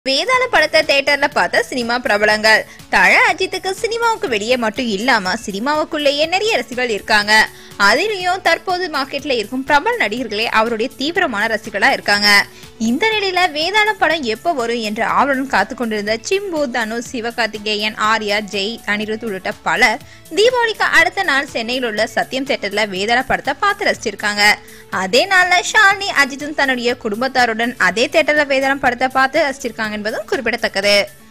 வேதாள படத்தை தியேட்டர்ல பார்த்த சினிமா பிரபலங்கள் தழ அஜித்துக்கு சினிமாவுக்கு வெளியே மட்டும் இல்லாம சினிமாவுக்குள்ளேயே நிறைய ரசிகர்கள் இருக்காங்க அதிலையும் தற்போது மார்க்கெட்ல இருக்கும் பிரபல நடிகர்களே அவருடைய தீவிரமான ரசிகர்களா இருக்காங்க இந்த நிலையில வேதாளம் படம் எப்போ வரும் என்ற ஆவலுடன் காத்து கொண்டிருந்த சிம்பு தனுஷ் சிவகார்த்திகேயன் ஆர்யா ஜெய் அனிருத் உள்ளிட்ட பலர் தீபாவளிக்கு அடுத்த நாள் சென்னையில் உள்ள சத்யம் தியேட்டர்ல வேதாள படத்தை பார்த்து ரசிச்சிருக்காங்க அதே நாள்ல ஷாலினி அஜித்தும் தன்னுடைய குடும்பத்தாருடன் அதே தியேட்டர்ல வேதாளம் படத்தை பார்த்து ரசிச்சிருக்காங்க என்பதும் குறிப்பிடத்தக்கது